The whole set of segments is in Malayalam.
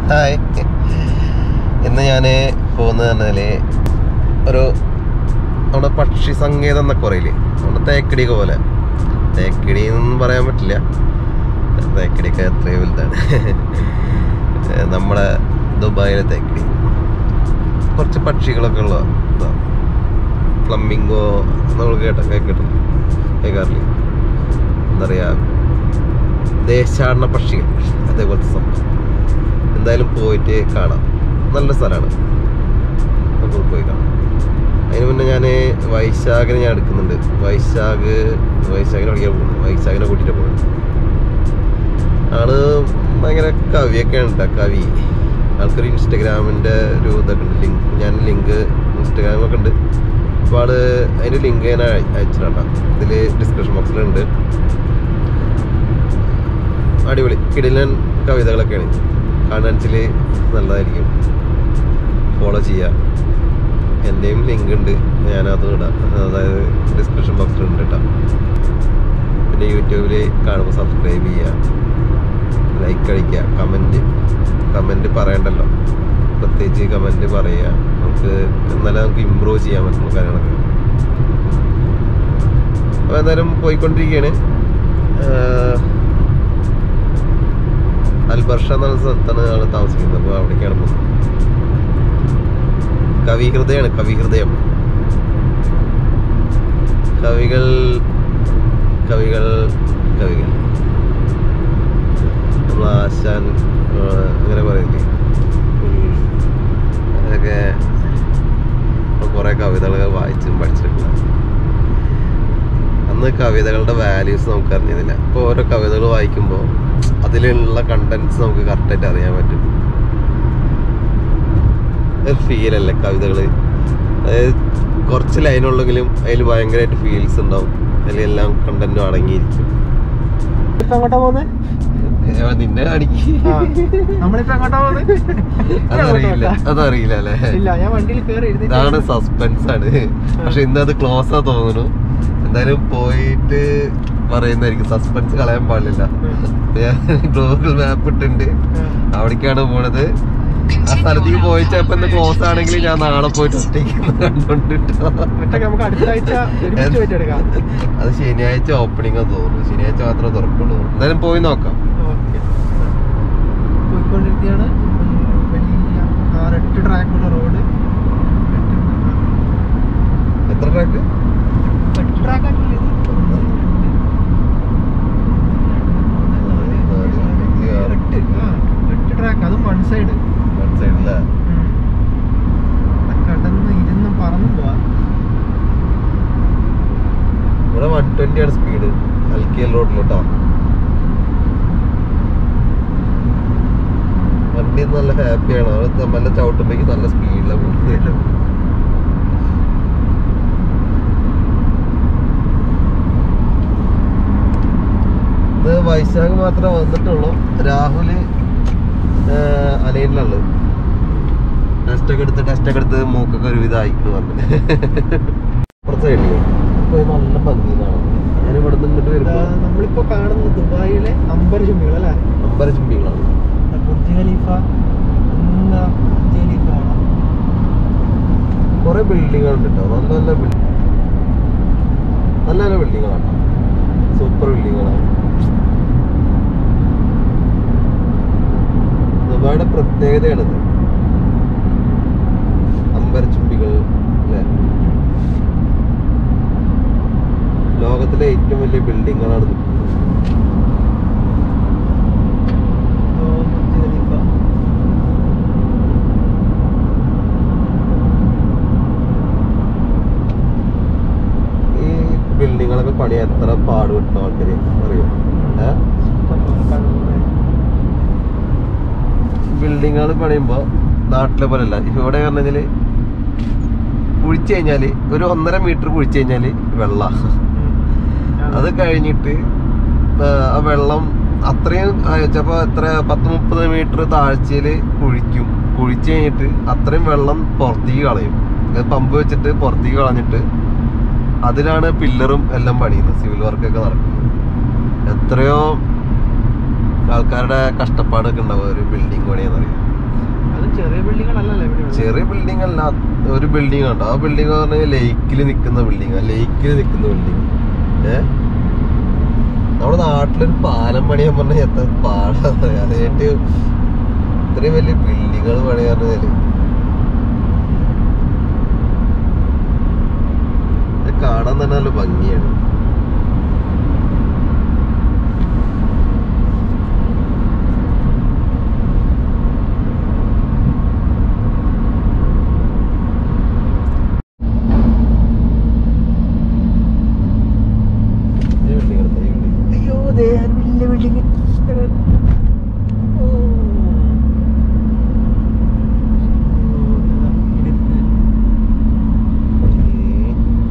ഹായ് ഇന്ന് ഞാൻ പോകുന്നത് പറഞ്ഞാല് ഒരു നമ്മുടെ പക്ഷി സങ്കേതം എന്നൊക്കെ പറയില്ലേ നമ്മുടെ തേക്കടിയൊക്കെ പോലെ തേക്കടി എന്നൊന്നും പറയാൻ പറ്റില്ല തേക്കടിയൊക്കെ എത്രയോ വലുതാണ് ഏഹ് നമ്മുടെ ദുബായിലെ തേക്കടി കുറച്ച് പക്ഷികളൊക്കെ ഉള്ള ഇതാ ഫ്ലമ്മിങ്കോ നമ്മൾ കേട്ട കേട്ടിട്ടുണ്ട് കേൾക്കാറില്ലേ എന്താ പറയുക ദേശാടന പക്ഷികൾ അതേപോലത്തെ സംഭവം എന്തായാലും പോയിട്ട് കാണാം നല്ല സ്ഥലമാണ് നമുക്ക് പോയി കാണാം അതിന് മുന്നേ ഞാൻ വൈശാഖിനെ ഞാൻ എടുക്കുന്നുണ്ട് വൈശാഖ് വൈശാഖിനെ പഠിക്കാൻ പോകുന്നു വൈശാഖിനെ കൂട്ടിയിട്ട് പോകുന്നത് ആള് ഭയങ്കര കവിയൊക്കെയാണ് കേട്ടോ കവി ആൾക്കൊരു ഇൻസ്റ്റഗ്രാമിൻ്റെ ഒരു ഇതൊക്കെ ഉണ്ട് ലിങ്ക് ഞാൻ ലിങ്ക് ഇൻസ്റ്റഗ്രാമൊക്കെ ഉണ്ട് അപ്പോൾ ആള് അതിൻ്റെ ലിങ്ക് ഞാൻ അയ- അയച്ചിട്ടാ ഇതിൽ ഡിസ്ക്രിപ്ഷൻ ബോക്സിലുണ്ട് അടിപൊളി കിടിലൻ കവിതകളൊക്കെയാണ് കാണാൻസിൽ നല്ലതായിരിക്കും ഫോളോ ചെയ്യുക എൻ്റെയും ലിങ്ക് ഉണ്ട് ഞാനതും ഇടാം അതായത് ഡിസ്ക്രിപ്ഷൻ ബോക്സിലുണ്ട് കേട്ടോ പിന്നെ യൂട്യൂബിൽ കാണുമ്പോൾ സബ്സ്ക്രൈബ് ചെയ്യുക ലൈക്ക് അടിക്കുക കമൻറ്റ് കമൻറ്റ് പറയണ്ടല്ലോ പ്രത്യേകിച്ച് കമൻറ്റ് പറയുക നമുക്ക് എന്നാലേ നമുക്ക് ഇമ്പ്രൂവ് ചെയ്യാൻ പറ്റുന്ന കാര്യങ്ങളൊക്കെ അപ്പോൾ എന്തായാലും പോയിക്കൊണ്ടിരിക്കുകയാണ് ആഹ് അൽബർഷ എന്നുള്ള സ്ഥലത്താണ് ആൾ താമസിക്കുന്നത് അപ്പോൾ അവിടേക്കാണ് പോകുന്നത് കവിഹൃദയാണ് കവിഹൃദയം കവികൾ കവികൾ കവികൾ നമ്മൾ ആശാൻ ആ, അങ്ങനെ പറയില്ലേ ഉം. അതൊക്കെ കുറേ കവിതകളൊക്കെ വായിച്ചും പഠിച്ചിട്ടുണ്ട് അന്ന് കവിതകളുടെ വാല്യൂസ് നമുക്ക് അറിഞ്ഞതില്ല ഇപ്പോൾ ഓരോ കവിതകൾ വായിക്കുമ്പോൾ അതിലുള്ള കണ്ടന്റ്സ് നമുക്ക് കറക്റ്റായിട്ട് അറിയാൻ പറ്റും ഒരു ഫീലല്ലേ കവിതകൾ അതായത് കുറച്ച് ലൈനുള്ളെങ്കിലും അതിൽ ഭയങ്കരമായിട്ട് ഫീൽസ് ഉണ്ടാവും അതിലെല്ലാം കണ്ടന്റും അടങ്ങിയിരിക്കും ഇപ്പൊ എങ്ങോട്ടാ പോകുന്നത് ഏ, നിന്നെ അടിക്ക് നമ്മളിപ്പോ എങ്ങോട്ടാ പോകുന്നത് അതറിയില്ല അതറിയില്ല അല്ലേ ഇല്ല ഞാൻ വണ്ടിയിൽ കയറി ഇതാണ് സസ്പെൻസ് ആണ് പക്ഷെ ഇന്ന് അത് ക്ലോസ് ആ തോന്നുന്നു എന്തായാലും പോയിട്ട് പറയുന്നതായിരിക്കും സസ്പെൻസ് കളയാൻ പാടില്ല ഞാൻ ഗൂഗിൾ മാപ്പ് ഇട്ടുണ്ട് അവിടേക്കാണ് പോണത് ആ സ്ഥലത്തേക്ക് പോയിട്ട് ചിലപ്പോ ഇന്ന് ക്ലോസ് ആണെങ്കിൽ ഞാൻ നാളെ പോയിട്ട് ഒറ്റയ്ക്ക് കണ്ടോണ്ടിട്ടോ മറ്റൊക്കെ നമുക്ക് അടുത്ത ആഴ്ച ഒരുമിച്ച് പോയിട്ട് എടുക്കാം അത് ശനിയാഴ്ച ഓപ്പണിംഗ് തോന്നുന്നു ശനിയാഴ്ച മാത്രമേ തുറക്കുള്ളൂ എന്തായാലും പോയി നോക്കാം ഓക്കെ പോയിക്കൊണ്ടിരിക്കുകയാണ് വലിയ ആറെട്ട് ട്രാക്കുള്ള റോഡ് എത്ര ട്രാക്ക് എട്ട് ട്രാക്ക് ആക്കില്ലേ ഇത്? ഒന്ന്, രണ്ട്, മൂന്ന്, നാല്, എട്ട് ആ എട്ട് ട്രാക്ക് അതും വൺ സൈഡ് സൈഡിലെ കടന്ന് ഇരുന്ന് പറന്നു പോവാ ഇവിടെ വൺ ട്വന്റി ആണ് സ്പീഡ് അൽക്കിയൽ റോഡിലോട്ടോ വണ്ടി നല്ല ഹാപ്പിയാണ് അത് നല്ല ചവിട്ടുമ്പോഴേക്ക് നല്ല സ്പീഡിലാണ് പോകുന്നത് ഇത് വൈശാഖ് മാത്രമേ വന്നിട്ടുള്ളൂ രാഹുല് അലയിലുള്ളത് ടെസ്റ്റ് ഒക്കെ എടുത്ത് ടെസ്റ്റ് ഒക്കെ എടുത്ത് മൂക്കൊക്കെ ഒരുവിധം ആയിക്കുന്നു പറഞ്ഞു അപ്പുറത്തെ സൈഡില് ഇപ്പൊ ഇത് നല്ല ഭംഗിയാണ് ഞാൻ ഇവിടെ നിന്ന് ഇങ്ങോട്ട് ഇതാ വരുമ്പോ നമ്മളിപ്പോ കാണുന്നത് ദുബായിലെ അമ്പര ചുംബികൾ അല്ലേ അമ്പര ചുംബികളാണ് ദാ ബുർജ് ഖലീഫ അങ്ങ് ബുർജ് ഖലീഫ കാണാം കുറെ ബിൽഡിങ്ങുകൾ ഉണ്ട് കേട്ടോ നല്ല നല്ല ബിൽഡിംഗ് നല്ല നല്ല ബിൽഡിങ്ങുകളാണ് സൂപ്പർ ബിൽഡിങ്ങുകളാണ് ദുബായുടെ പ്രത്യേകതയാണിത് അമ്പരച്ചുംബികൾ അല്ലേ ലോകത്തിലെ ഏറ്റവും വലിയ ബിൽഡിങ്ങുകളാണ് ഇത്. ഓ, ബുർജ് ഖലീഫ ഈ ബിൽഡിങ്ങുകളൊക്കെ പണി എത്ര പാടുപെട്ട ആൾക്കാര് അറിയോ ഏഹ് ബിൽഡിങ്ങുകൾ പണിയുമ്പോൾ നാട്ടിലെ പോലെയല്ല ഇവിടെ പറഞ്ഞു കഴിഞ്ഞാൽ കുഴിച്ചു കഴിഞ്ഞാൽ ഒരു ഒന്നര മീറ്റർ കുഴിച്ചു കഴിഞ്ഞാൽ വെള്ള അത് കഴിഞ്ഞിട്ട് ആ, ആ വെള്ളം അത്രയും ചിലപ്പോൾ എത്ര പത്ത് മുപ്പത് മീറ്റർ താഴ്ചയിൽ കുഴിക്കും കുഴിച്ചു കഴിഞ്ഞിട്ട് അത്രയും വെള്ളം പുറത്തേക്ക് കളയും അത് പമ്പ് വെച്ചിട്ട് പുറത്തേക്ക് കളഞ്ഞിട്ട് അതിലാണ് പില്ലറും എല്ലാം പണിയുന്നത് സിവിൽ വർക്കൊക്കെ നടക്കുന്നത് എത്രയോ ആൾക്കാരുടെ കഷ്ടപ്പാടൊക്കെ ഉണ്ടാവും ഒരു ബിൽഡിംഗ് പണിയെന്ന് അറിയാം എന്നാലും ചെറിയ ബിൽഡിങ്ങുകളല്ലല്ലോ ഇവിടെ ഉള്ളത്. ചെറിയ ബിൽഡിംഗ് അല്ല ഒരു ബിൽഡിംഗ് ഉണ്ട് ആ ബിൽഡിംഗ് പറഞ്ഞാൽ ലേക്കിൽ നിൽക്കുന്ന ബിൽഡിംഗ് ലേക്കിൽ നിൽക്കുന്ന ബിൽഡിംഗ് ഏ നമ്മുടെ നാട്ടിലൊരു പാലം പണിയാൻ പറഞ്ഞാൽ എത്ര പാടാ പറയാ അതായിട്ട് ഇത്രയും വലിയ ബിൽഡിങ്ങുകൾ പണിയാൻ പറഞ്ഞാല് ഇത് കാണാൻ തന്നെ നല്ല ഭംഗിയാണ് ഈ building എടുത്തോ, ഈ building. അയ്യോ ദേ ഒരു വലിയ ബിൽഡിങ് ഈ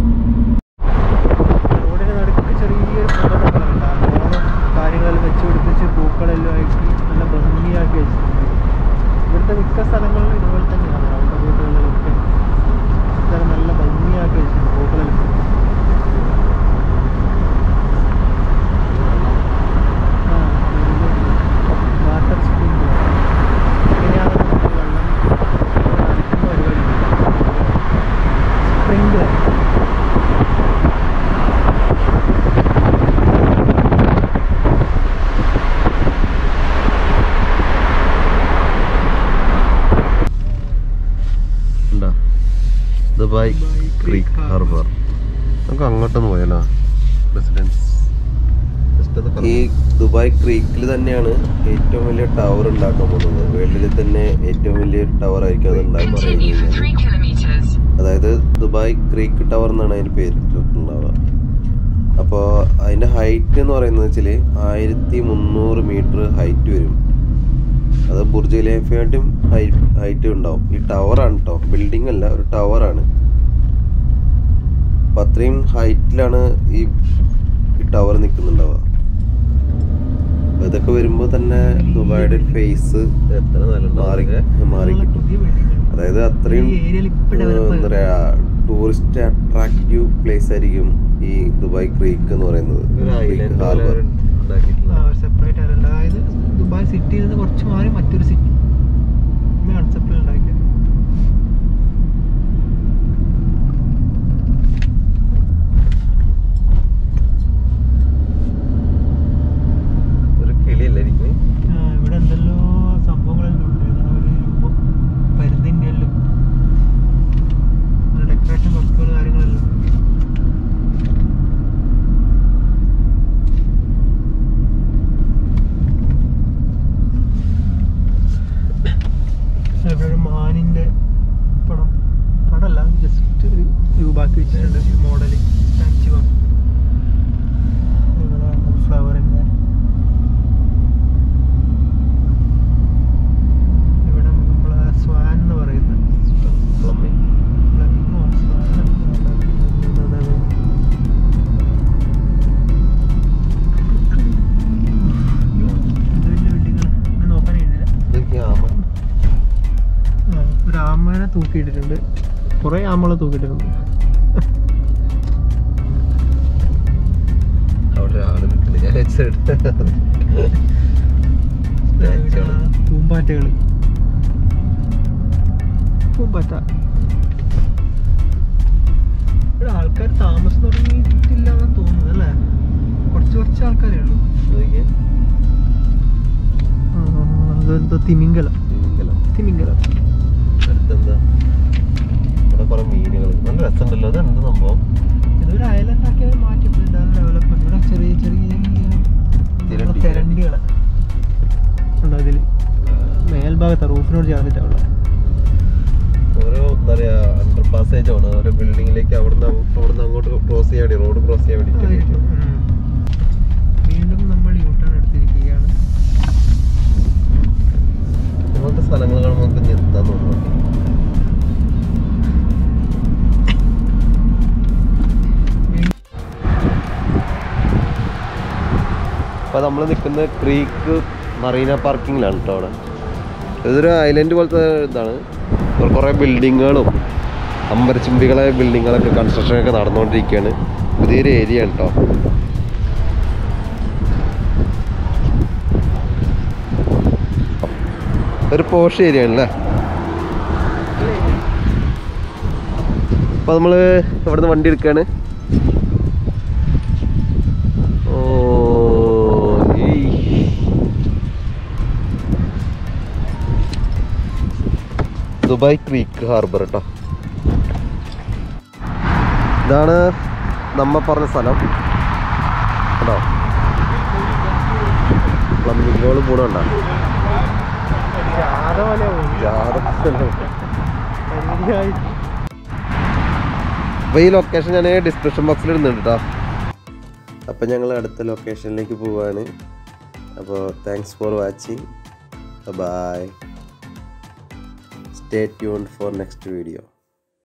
റോഡിന് നടുക്ക് ചെറിയൊരു ഓരോ കാര്യങ്ങളിൽ വെച്ച് പിടിപ്പിച്ച് പൂക്കളെല്ലാം ആക്കി നല്ല ഭംഗിയാക്കി വെച്ചിട്ടുണ്ട് ഇവിടുത്തെ മിക്ക സ്ഥലങ്ങളിലും ഇതുപോലെ തന്നെയാണ് റൗണ്ട് റോഡുകളിലൊക്കെ ഇതെല്ലാം നല്ല ഭംഗിയാക്കി വെച്ചിട്ടുണ്ട് പൂക്കളെല്ലാം വാട്ടർ സ്പ്രിംഗ് ഇങ്ങനെയാണ് നമുക്ക് വെള്ളം നനയ്ക്കുന്ന പരിപാടി സ്പ്രിംഗ് ഉണ്ടോ Dubai Dubai creek creek harbour നമുക്ക് അങ്ങോട്ടൊന്ന് പോയാലോ റെസിഡൻസ് ഈ ദുബായ് ക്രീക്കിൽ തന്നെയാണ് ഏറ്റവും വലിയ ടവർ ഉണ്ടാക്കാൻ പോകുന്നത് വേൾഡിൽ തന്നെ ഏറ്റവും വലിയ ടവർ ആയിരിക്കും അത് ഉണ്ടാക്കാൻ Continue for three kilometers. അതായത് ദുബായ് ക്രീക്ക് ടവർ എന്നാണ് അതിന് പേരിട്ടിട്ടുണ്ടാവുക അപ്പോൾ അതിൻ്റെ ഹൈറ്റ് എന്ന് പറയുന്നത് വെച്ചാൽ ആയിരത്തി മുന്നൂറ് മീറ്റർ ഹൈറ്റ് വരും അത് ബുർജ് ഖലീഫയായിട്ടും ഹൈറ്റ് ഉണ്ടാവും ഈ ടവറാണ് കേട്ടോ ബിൽഡിംഗ് അല്ല ഒരു ടവറാണ് അപ്പം അത്രയും ഹൈറ്റിലാണ് ഈ ഈ ടവർ നിൽക്കുന്നുണ്ടാവുക അപ്പൊ ഇതൊക്കെ വരുമ്പോൾ തന്നെ ദുബായുടെ ഫേസ് മാറി മാറി കിട്ടും പുതിയ ബിൽഡിംഗ് അതായത് അത്രയും ഈ ഏരിയയിൽ ഇപ്പൊ ഏഹ്, develop എന്താ പറയാ ടൂറിസ്റ്റ് അട്രാക്റ്റീവ് പ്ലേസ് ആയിരിക്കും ഈ ദുബായ് ക്രീക്ക് എന്ന് പറയുന്നത് ക്രീക്ക് ഹാർബർ സെപ്പറേറ്റ് ആയിട്ടുണ്ട് അതായത് ദുബായ് സിറ്റിയിൽ നിന്ന് കുറച്ച് മാറി മറ്റൊരു സിറ്റി കൺസെപ്റ്റിൽ ഉണ്ടാക്കിയത് ഒരു കിളിയല്ല എനിക്ക് ആ, ഇവിടെ എന്തെല്ലോ സംഭവങ്ങളെല്ലാം ഉണ്ട് ഇങ്ങനെ ഒരു രൂപം പരുന്തിൻ്റെ എല്ലാം ഡെക്കറേഷൻ വർക്കുകൾ കാര്യങ്ങളെല്ലാം ഇവിടെ ഒരു മാനിന്റെ പടം പടമല്ല ജസ്റ്റ് ഒരു രൂപാക്കി വെച്ചിട്ടുണ്ട് മോഡല് സ്റ്റാച്ചു ഇവിടെ ഫ്ലവറിന്റെ ഇവിടെ നമ്മളെ സ്വാൻ എന്ന് പറയുന്നത് Flamingo. Flamingo, swan, അതാണ്. അയ്യോ, എന്ത് വലിയ building ആണ്. ഇത് നോക്കാൻ കഴിയുന്നില്ല. ഇതൊക്കെ ആമ ആ, ഒരു ആമേനെ തൂക്കിയിട്ടിട്ടുണ്ട് കുറെ ആമകളെ തൂക്കിയിട്ടുണ്ട് അവിടെ ഒരാള് നിൽക്കുന്നുണ്ട് ഞാൻ വെച്ചിട്ട് Statue ആണ്. പൂമ്പാറ്റകൾ പൂമ്പാറ്റ ഇവിടെ ആൾക്കാർ താമസം തുടങ്ങിയിട്ടില്ല എന്ന് തോന്നുന്നു അല്ലേ കുറച്ച് കുറച്ച് ആൾക്കാരേ ഉള്ളൂ നോക്കിയേ. ആ, അതെന്തോ തിമിംഗലം തിമിംഗലം. തിമിംഗലം അടുത്തെന്താ ഇവിടെ കുറെ മീനുകൾ നല്ല രസമുണ്ടല്ലോ അത് എന്ത് സംഭവം ഇതൊരു ഐലൻഡ് ആക്കി അവർ മാറ്റിയിട്ടുണ്ട് ഡെവലപ്മെന്റ് ഇവിടെ ചെറിയ ചെറിയ തിരണ്ടി. തിരണ്ടികൾ ഉണ്ട് അതിൽ മേൽഭാഗത്ത് റൂഫിനോട് ചേർന്നിട്ടുള്ളത് ഓരോ എന്താ പറയാ അണ്ടർ പാസേജ് ആണ് ഓരോ ബിൽഡിങ്ങിലേക്ക് അവിടുന്ന് അങ്ങോ- അവിടുന്ന് അങ്ങോട്ട് ക്രോസ് ചെയ്യാൻ വേണ്ടി റോഡ് ക്രോസ് ചെയ്യാൻ വേണ്ടിയിട്ട് വീണ്ടും നമ്മൾ യൂട്ടേൺ എടുത്തിരിക്കുകയാണ് അങ്ങനത്തെ സ്ഥലങ്ങൾ കാണുമ്പോൾ നമുക്ക് നിർത്താൻ തോന്നുന്നു അപ്പോൾ നമ്മൾ നിൽക്കുന്ന ക്രീക്ക് മറീന പാർക്കിങ്ങിലാണ് കേട്ടോ അവിടെ ഇതൊരു ഐലൻഡ് പോലത്തെ ഇതാണ് ഇവിടെ കുറേ ബിൽഡിങ്ങുകളും അമ്പരച്ചുംബികളെ ബിൽഡിങ്ങുകളൊക്കെ കൺസ്ട്രക്ഷനൊക്കെ നടന്നുകൊണ്ടിരിക്കുകയാണ് പുതിയൊരു ഏരിയ ആണ് കേട്ടോ ഒരു പോഷ് ഏരിയ ആണല്ലേ അപ്പോൾ നമ്മൾ ഇവിടുന്ന് വണ്ടി എടുക്കുകയാണ് ഓ ഏയ്. ദുബായ് ക്രീക്ക് ഹാർബർ കേട്ടോ ഇതാണ് നമ്മ പറഞ്ഞ സ്ഥലം കേട്ടോ പ്ലംബിങ്ങോട് പോണണ്ട ജാഥ പോലെ പോയി ശരിയായി അപ്പോൾ ഈ ലൊക്കേഷൻ ഞാൻ ഡിസ്ക്രിപ്ഷൻ ബോക്സിൽ ഇടുന്നുണ്ട് കേട്ടോ അപ്പോൾ ഞങ്ങൾ അടുത്ത ലൊക്കേഷനിലേക്ക് പോവാണ് അപ്പോൾ thanks for watching bye stay tune for next video